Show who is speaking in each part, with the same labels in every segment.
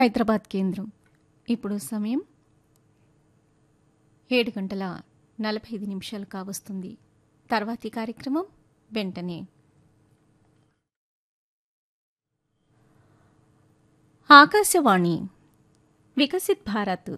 Speaker 1: హైదరాబాద్ కేంద్రం ఇప్పుడు సమయం ఏడు గంటల నలభై ఐదు నిమిషాలు కావస్తుంది తర్వాతి కార్యక్రమం వెంటనే ఆకాశవాణి వికసిత్ భారత్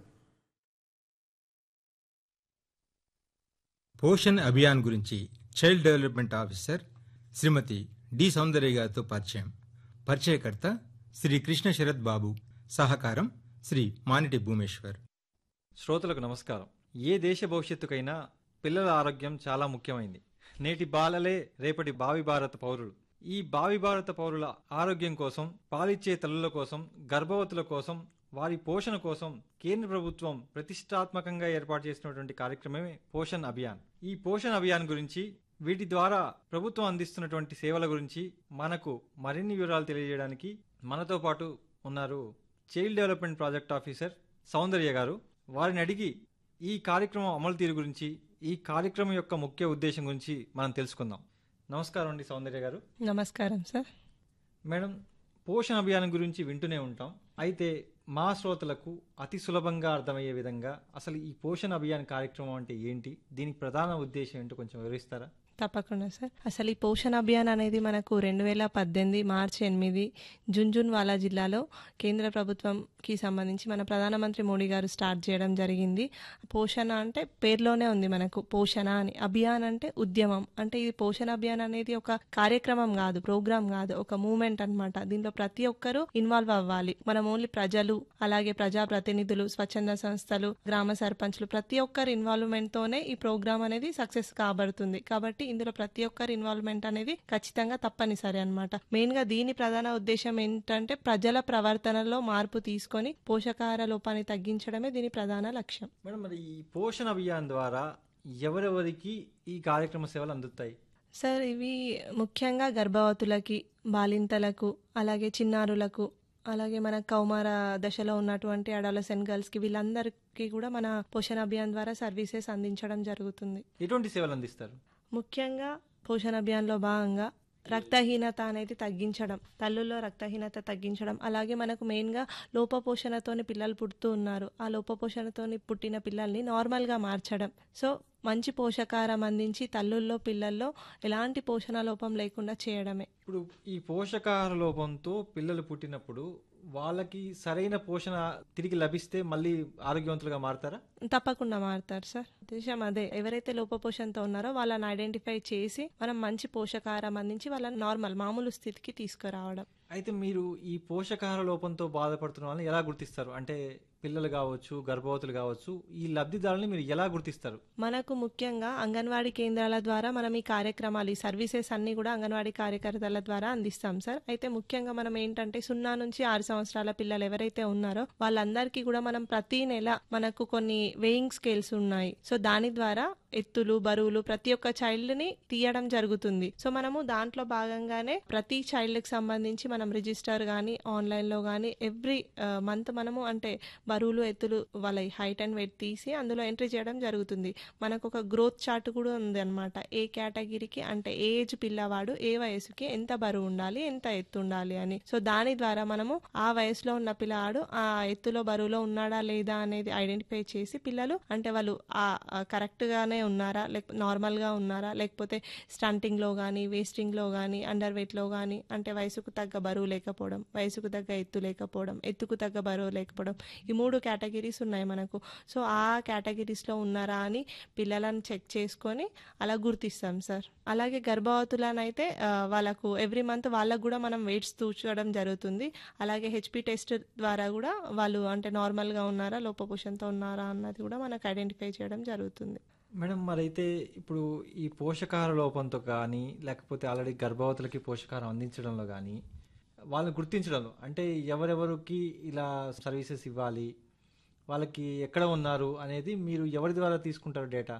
Speaker 2: పోషణ్ అభియాన్ గురించి child development officer Shrimati D Soundarya గారితో పరిచయం పరిచయకర్త శ్రీ కృష్ణ శరత్ బాబు సహకారం శ్రీ మానిటి భూమేశ్వర్
Speaker 3: శ్రోతలకు నమస్కారం ఏ దేశ భవిష్యత్తుకైనా పిల్లల ఆరోగ్యం చాలా ముఖ్యమైంది నేటి బాలలే రేపటి భావి భారత పౌరులు ఈ భావి భారత పౌరుల ఆరోగ్యం కోసం పాలిచ్చే తల్లుల కోసం గర్భవతుల కోసం వారి పోషణ కోసం కేంద్ర ప్రభుత్వం ప్రతిష్టాత్మకంగా ఏర్పాటు చేసినటువంటి కార్యక్రమమే పోషణ్ అభియాన్ ఈ పోషణ్ అభియాన్ గురించి వీటి ద్వారా ప్రభుత్వం అందిస్తున్నటువంటి సేవల గురించి మనకు మరిన్ని వివరాలు తెలియజేయడానికి మనతో పాటు ఉన్నారు child development project officer Soundarya garu వారిని అడిగి ఈ కార్యక్రమం అమలు తీరు గురించి ఈ కార్యక్రమం యొక్క ముఖ్య ఉద్దేశం గురించి మనం తెలుసుకుందాం నమస్కారం అండి సౌందర్య గారు
Speaker 4: నమస్కారం సార్
Speaker 3: మేడం పోషణ అభియాన్ గురించి వింటూనే ఉంటాం అయితే మా శ్రోతలకు అతి సులభంగా అర్థమయ్యే విధంగా అసలు ఈ పోషణ అభియాన్ కార్యక్రమం అంటే ఏంటి దీనికి ప్రధాన ఉద్దేశం ఏంటో కొంచెం వివరిస్తారా
Speaker 4: తప్పకుండా సార్ అసలు ఈ పోషణ అభియాన్ అనేది మనకు రెండు వేల పద్దెనిమిది మార్చి ఎనిమిది జున్జున్వాలా జిల్లాలో కేంద్ర ప్రభుత్వంకి సంబంధించి మన ప్రధానమంత్రి మోడీ గారు స్టార్ట్ చేయడం జరిగింది పోషణ అంటే పేర్లోనే ఉంది మనకు పోషణ అని అభియాన్ అంటే ఉద్యమం అంటే ఇది పోషణ అభియాన్ అనేది ఒక కార్యక్రమం కాదు ప్రోగ్రామ్ కాదు ఒక మూమెంట్ అన్నమాట దీంట్లో ప్రతి ఒక్కరూ ఇన్వాల్వ్ అవ్వాలి మనం ఓన్లీ ప్రజలు అలాగే ప్రజా ప్రతినిధులు స్వచ్ఛంద సంస్థలు గ్రామ సర్పంచ్లు ప్రతి ఒక్కరి ఇన్వాల్వ్మెంట్ తోనే ఈ ప్రోగ్రామ్ అనేది సక్సెస్ కాబడుతుంది కాబట్టి ఇందులో ప్రతి ఒక్కరి ఇన్వాల్వ్మెంట్ అనేది ఖచ్చితంగా తప్పనిసరి అనమాట మెయిన్ గా దీని ప్రధాన ఉద్దేశం ఏంటంటే ప్రజల ప్రవర్తనలో మార్పు తీసుకొని పోషకాహార లోపాన్ని తగ్గించడమే దీని ప్రధాన లక్ష్యం
Speaker 3: మేడం మరి ఈ పోషణ అభియాన్ ద్వారా ఎవరెవరికి ఈ కార్యక్రమ సేవలు అందుతాయి
Speaker 4: సార్ ఇవి ముఖ్యంగా గర్భవతులకి బాలింతలకు అలాగే చిన్నారులకు అలాగే మన కౌమార దశలో ఉన్నటువంటి అడాలసెంట్ గర్ల్స్కి వీళ్ళందరికీ కూడా మన పోషణ అభియాన్ ద్వారా సర్వీసెస్ అందించడం జరుగుతుంది
Speaker 3: ఎటువంటి సేవలు అందిస్తారు
Speaker 4: ముఖ్యంగా పోషణ అభియాన్లో భాగంగా రక్తహీనత అనేది తగ్గించడం తల్లుల్లో రక్తహీనత తగ్గించడం అలాగే మనకు మెయిన్గా లోపపోషణతోని పిల్లలు పుడుతూ ఉన్నారు ఆ లోపపోషణతోని పుట్టిన పిల్లల్ని నార్మల్గా మార్చడం సో మంచి పోషకాహారం అందించి తల్లుల్లో పిల్లల్లో ఎలాంటి పోషణ లోపం లేకుండా చేయడమే
Speaker 3: ఇప్పుడు ఈ పోషకాహార లోపంతో పిల్లలు పుట్టినప్పుడు వాళ్ళకి సరైన పోషణ తిరిగి లభిస్తే మళ్ళీ ఆరోగ్యవంతులుగా మారతారా
Speaker 4: తప్పకుండా మారుతారు సార్ ఉద్దేశం అదే ఎవరైతే లోపపోషణతో ఉన్నారో వాళ్ళని ఐడెంటిఫై చేసి మనం మంచి పోషకాహారం అందించి వాళ్ళని నార్మల్ మామూలు స్థితికి తీసుకురావడం
Speaker 3: అయితే మీరు ఈ పోషకాహార లోపంతో బాధపడుతున్న వాళ్ళని ఎలా గుర్తిస్తారు అంటే పిల్లలు కావచ్చు గర్భవతులు కావచ్చు ఈ లబ్ధిదారుని మీరు ఎలా గుర్తిస్తారు
Speaker 4: మనకు ముఖ్యంగా అంగన్వాడీ కేంద్రాల ద్వారా మనం ఈ కార్యక్రమాలు ఈ సర్వీసెస్ అన్ని కూడా అంగన్వాడీ కార్యకర్తల ద్వారా అందిస్తాం సార్ అయితే ముఖ్యంగా మనం ఏంటంటే సున్నా నుంచి ఆరు సంవత్సరాల పిల్లలు ఎవరైతే ఉన్నారో వాళ్ళందరికీ కూడా మనం ప్రతి నెల మనకు కొన్ని వెయింగ్ స్కేల్స్ ఉన్నాయి సో దాని ద్వారా ఎత్తులు బరువులు ప్రతి ఒక్క చైల్డ్ ని తీయడం జరుగుతుంది సో మనము దాంట్లో భాగంగానే ప్రతి చైల్డ్ కి సంబంధించి మనం రిజిస్టర్ గానీ ఆన్లైన్ లో గానీ ఎవ్రీ మంత్ మనము అంటే బరువులు ఎత్తులు వాళ్ళ హైట్ అండ్ వెయిట్ తీసి అందులో ఎంట్రీ చేయడం జరుగుతుంది మనకు ఒక గ్రోత్ చార్ట్ కూడా ఉంది అనమాట ఏ కేటగిరీకి అంటే ఏ ఏజ్ పిల్లవాడు ఏ వయసుకి ఎంత బరువు ఉండాలి ఎంత ఎత్తు ఉండాలి అని సో దాని ద్వారా మనము ఆ వయసులో ఉన్న పిల్లవాడు ఆ ఎత్తులో బరువులో ఉన్నాడా లేదా అనేది ఐడెంటిఫై చేసి పిల్లలు అంటే వాళ్ళు ఆ కరెక్ట్ గానే ఉన్నారా లేక నార్మల్ గా ఉన్నారా లేకపోతే స్టంటింగ్ లో కానీ వేస్టింగ్ లో కానీ అండర్ వెయిట్ లో కానీ అంటే వయసుకు తగ్గ బరువు లేకపోవడం వయసుకు తగ్గ ఎత్తు లేకపోవడం ఎత్తుకు తగ్గ బరువు లేకపోవడం ఈ మూడు కేటగిరీస్ ఉన్నాయి మనకు సో ఆ కేటగిరీస్ లో ఉన్నారా అని పిల్లలను చెక్ చేసుకొని అలా గుర్తిస్తాం సార్ అలాగే గర్భవతులనైతే ఆ, వాళ్ళకు ఎవ్రీ మంత్ వాళ్ళకు కూడా మనం వెయిట్స్ తూచడం జరుగుతుంది అలాగే హెచ్పి టెస్ట్ ద్వారా కూడా వాళ్ళు అంటే నార్మల్ గా ఉన్నారా లోపపోషణతో ఉన్నారా అన్నది కూడా మనకు ఐడెంటిఫై చేయడం జరుగుతుంది
Speaker 3: మేడం మరైతే ఇప్పుడు ఈ పోషకాహార లోపంతో కానీ లేకపోతే ఆల్రెడీ గర్భవతులకి పోషకాహారం అందించడంలో కానీ వాళ్ళని గుర్తించడంలో అంటే ఎవరెవరికి ఇలా సర్వీసెస్ ఇవ్వాలి వాళ్ళకి ఎక్కడ ఉన్నారు అనేది మీరు ఎవరి ద్వారా తీసుకుంటారు డేటా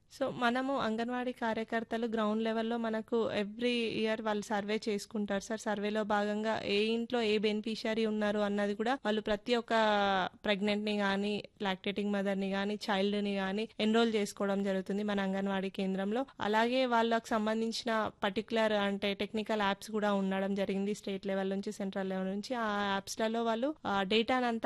Speaker 4: సో మనము అంగన్వాడీ కార్యకర్తలు గ్రౌండ్ లెవెల్లో మనకు ఎవ్రీ ఇయర్ వాళ్ళు సర్వే చేసుకుంటారు సార్ సర్వేలో భాగంగా ఏ ఇంట్లో ఏ బెనిఫిషియరీ ఉన్నారు అన్నది కూడా వాళ్ళు ప్రతి ఒక్క ప్రెగ్నెంట్ ని కానీ లాక్టేటింగ్ మదర్ ని కానీ చైల్డ్ ని కానీ ఎన్రోల్ చేసుకోవడం జరుగుతుంది మన అంగన్వాడీ కేంద్రంలో అలాగే వాళ్ళకు సంబంధించిన పర్టికులర్ అంటే టెక్నికల్ యాప్స్ కూడా ఉండడం జరిగింది స్టేట్ లెవెల్ నుంచి సెంట్రల్ లెవెల్ నుంచి ఆ యాప్స్లలో వాళ్ళు డేటానంతా